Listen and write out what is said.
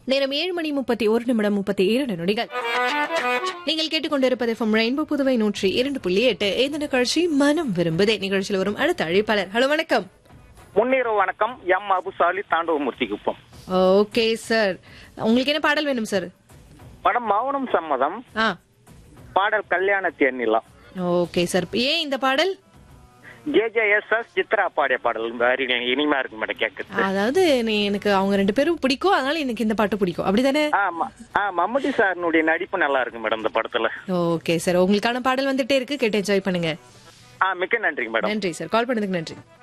நேரம் ஏழு மணி முப்பத்தி ஒரு நிமிடம் முப்பத்தி இரண்டு நொடிகள் நீங்கள் கேட்டுக்கொண்டிருப்பது ஃப்ரம் ரெயின்போ புதுவை நூற்றி இரண்டு புள்ளி எட்டு இந்த நிகழ்ச்சி மனம் விரும்புதே நிகழ்ச்சியில் வரும் அடுத்த அழைப்பாளர் ஹலோ வணக்கம் முன்னிரவு வணக்கம் M Abusali Thandavamurthy Kuppam okay sir உங்களுக்கு என்ன பாடல் வேணும் சார் படம் மௌனம் சம்மதம் ஆ பாடல் கல்யாண தேனிலாம் ஓகே சார் ஏன் இந்த பாடல் J J S S Chithra பாடிய பாடல் வெரி இனிமையா இருக்கு மேடம் கேட்கறது அதாவது நீ எனக்கு அவங்க ரெண்டு பேரும் பிடிக்கும் அதனால எனக்கு இந்த பாட்டு பிடிக்கும் அப்படிதானே ஆமா ஆ மம்முட்டி சாரினுடைய நடிப்பு நல்லா இருக்கு மேடம் இந்த படத்துல ஓகே சார் உங்களுக்கான பாடல் வந்துட்டே இருக்கு கேட்டு என்ஜாய் பண்ணுங்க ஆ மிக்க நன்றிங்க மேடம் நன்றி சார் கால் பண்ணதுக்கு நன்றி